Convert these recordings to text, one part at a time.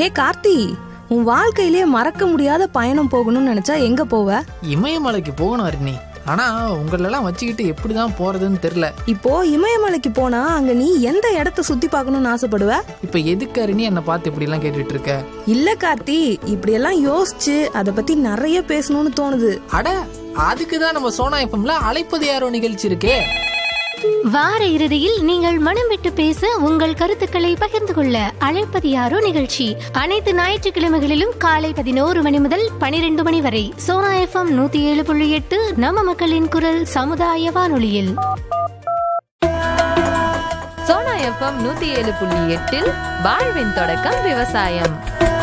ஹே கார்த்தி உன் வாழ்க்கையிலே மறக்க முடியாத பயணம் போகணும்னு நினைச்சா எங்க போவ இமயமலைக்கு போகணும் அருணி ஆனா உங்களெல்லாம் வச்சுக்கிட்டு எப்படிதான் போறதுன்னு தெரியல இப்போ இமயமலைக்கு போனா அங்க நீ எந்த இடத்த சுத்தி பார்க்கணும்னு ஆசைப்படுவ இப்ப எதுக்கு அருணி என்னை பார்த்து இப்படி எல்லாம் கேட்டுட்டு இருக்க இல்ல கார்த்தி இப்படியெல்லாம் யோசிச்சு அதை பத்தி நிறைய பேசணும்னு தோணுது அட அதுக்கு தான் நம்ம சோனா எஃப்எம்ல அழைப்பது யாரோ நிகழ்ச்சி இருக்கே வார இறுதியில் நீங்கள் மனம் விட்டு பேச உங்கள் கருத்துக்களை பகிர்ந்து கொள்ள அழைப்பது யாரோ நிகழ்ச்சி அனைத்து ஞாயிற்றுக்கிழமைகளிலும் காலை பதினோரு மணி முதல் பனிரெண்டு மணி வரை சோனா எஃப்எம் நூத்தி ஏழு புள்ளி எட்டு நம்ம மக்களின் குரல் சமுதாய வானொலியில் சோனா எஃப்எம் நூத்தி ஏழு புள்ளி எட்டில் வாழ்வின் தொடக்கம் விவசாயம்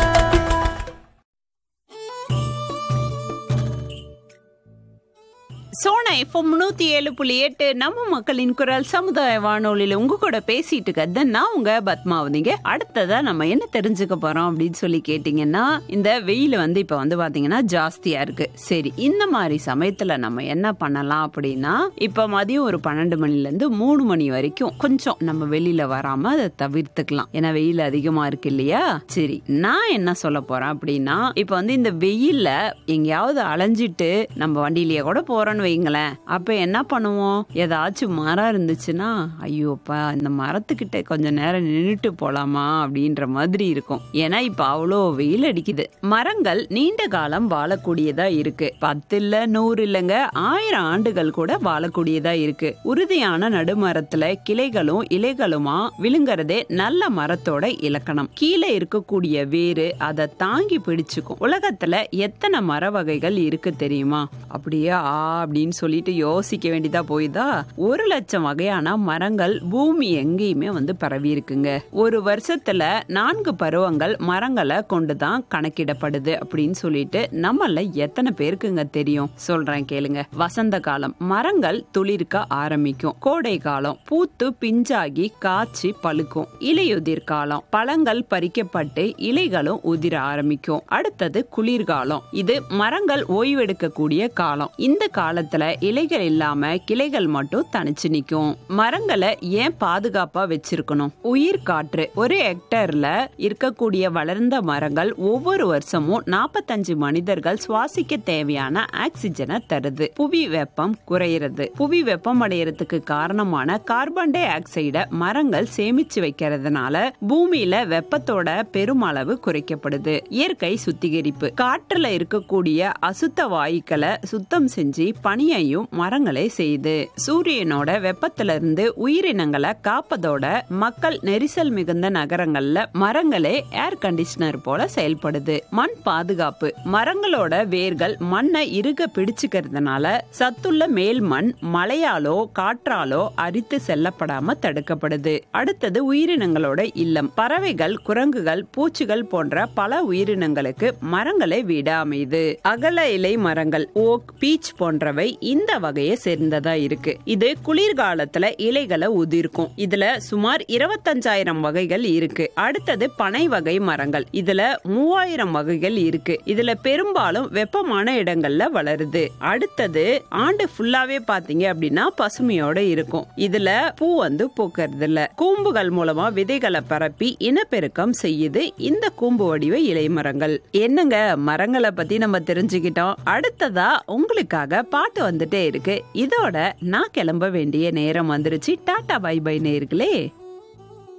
சோனா எஃப்எம் நூத்தி ஏழு புள்ளி எட்டு நம்ம மக்களின் குரல் சமுதாய வானொலியில உங்க கூட பேசிட்டு இருக்கிறது நான் உங்க பத்மாவதிங்க அடுத்ததா நம்ம என்ன தெரிஞ்சுக்க போறோம் அப்படின்னு சொல்லி கேட்டீங்கன்னா இந்த வெயில் வந்து இப்ப வந்து பாத்தீங்கன்னா ஜாஸ்தியா இருக்கு சரி இந்த மாதிரி சமயத்துல நம்ம என்ன பண்ணலாம் அப்படின்னா இப்ப மதியம் ஒரு பன்னெண்டு மணில இருந்து மூணு மணி வரைக்கும் கொஞ்சம் நம்ம வெளியில வராம அதை தவிர்த்துக்கலாம் ஏன்னா வெயில் அதிகமா இருக்கு இல்லையா சரி நான் என்ன சொல்ல போறேன் அப்படின்னா இப்ப வந்து இந்த வெயில்ல எங்கேயாவது அலைஞ்சிட்டு நம்ம வண்டியிலேயே கூட போறோம்னு வைங்களேன் அப்ப என்ன பண்ணுவோம் ஏதாச்சும் மரம் இருந்துச்சுன்னா ஐயோப்பா இந்த மரத்துக்கிட்ட கொஞ்ச நேரம் நின்றுட்டு போலாமா அப்படின்ற மாதிரி இருக்கும் ஏன்னா இப்ப அவ்வளோ வெயில் அடிக்குது மரங்கள் நீண்ட காலம் வாழக்கூடியதா இருக்கு பத்து இல்ல நூறு இல்லைங்க ஆயிரம் ஆண்டுகள் கூட வாழக்கூடியதா இருக்கு உறுதியான நடுமரத்துல கிளைகளும் இலைகளுமா விழுங்குறதே நல்ல மரத்தோட இலக்கணம் கீழே இருக்கக்கூடிய வேறு அதை தாங்கி பிடிச்சுக்கும் உலகத்துல எத்தனை மர வகைகள் இருக்கு தெரியுமா அப்படியே ஆ அப்படின்னு சொல்லிட்டு யோசிக்க வேண்டியதா போயுதா ஒரு லட்சம் வகையான மரங்கள் பூமி எங்கேயுமே வந்து பரவி இருக்குங்க ஒரு வருஷத்துல நான்கு பருவங்கள் மரங்களை கொண்டுதான் கணக்கிடப்படுது அப்படின்னு சொல்லிட்டு நம்மள எத்தனை பேருக்குங்க தெரியும் சொல்றேன் கேளுங்க வசந்த காலம் மரங்கள் துளிர்க்க ஆரம்பிக்கும் கோடை காலம் பூத்து பிஞ்சாகி காய்ச்சி பழுக்கும் இலையுதிர் காலம் பழங்கள் பறிக்கப்பட்டு இலைகளும் உதிர ஆரம்பிக்கும் அடுத்தது குளிர்காலம் இது மரங்கள் ஓய்வெடுக்கக்கூடிய காலம் இந்த காலத்துல இலைகள் இல்லாம கிளைகள் மட்டும் தனிச்சு நிக்கும் மரங்களை ஏன் பாதுகாப்பா வச்சிருக்கணும் உயிர் காற்று ஒரு ஹெக்டர்ல இருக்கக்கூடிய வளர்ந்த மரங்கள் ஒவ்வொரு வருஷமும் நாற்பத்தஞ்சு மனிதர்கள் சுவாசிக்க தேவையான ஆக்சிஜனை தருது புவி வெப்பம் குறையிறது புவி வெப்பம் அடையறதுக்கு காரணமான கார்பன் டை ஆக்சைட மரங்கள் சேமிச்சு வைக்கிறதுனால பூமியில வெப்பத்தோட பெருமளவு குறைக்கப்படுது இயற்கை சுத்திகரிப்பு காற்றுல இருக்கக்கூடிய அசுத்த வாயுக்களை சுத்தம் செஞ்சு பனியையும் மரங்களே செய்யுது சூரியனோட வெப்பத்துல இருந்து உயிரினங்களை காப்பதோட மக்கள் நெரிசல் மிகுந்த நகரங்கள்ல மரங்களே ஏர் கண்டிஷனர் போல செயல்படுது மண் பாதுகாப்பு மரங்களோட வேர்கள் மண்ணை இறுக பிடிச்சுக்கிறதுனால சத்துள்ள மேல் மண் மழையாலோ காற்றாலோ அரித்து செல்லப்படாம தடுக்கப்படுது அடுத்தது உயிரினங்களோட இல்லம் பறவைகள் குரங்குகள் பூச்சிகள் போன்ற பல உயிரினங்களுக்கு மரங்களே வீடு அமையுது அகல இலை மரங்கள் ஓக் பீச் போன்றவை இந்த வகையை சேர்ந்ததா இருக்கு இது குளிர்காலத்துல இலைகளை உதிர்க்கும் இதுல சுமார் இருபத்தஞ்சாயிரம் வகைகள் இருக்கு அடுத்தது பனை வகை மரங்கள் இதுல மூவாயிரம் வகைகள் இருக்கு இதுல பெரும்பாலும் வெப்பமான இடங்கள்ல வளருது அடுத்தது ஆண்டு ஃபுல்லாவே பாத்தீங்க அப்படின்னா பசுமையோட இருக்கும் இதுல பூ வந்து பூக்கறது இல்ல கூம்புகள் மூலமா விதைகளை பரப்பி இனப்பெருக்கம் செய்யுது இந்த கூம்பு வடிவ இலை மரங்கள் என்னங்க மரங்களை பத்தி நம்ம தெரிஞ்சுக்கிட்டோம் அடுத்ததா உங்களுக்காக பாட்டு வந்துட்டே இருக்கு இதோட நான் கிளம்ப வேண்டிய நேரம் வந்துருச்சு டாடா பை பை நேர்களே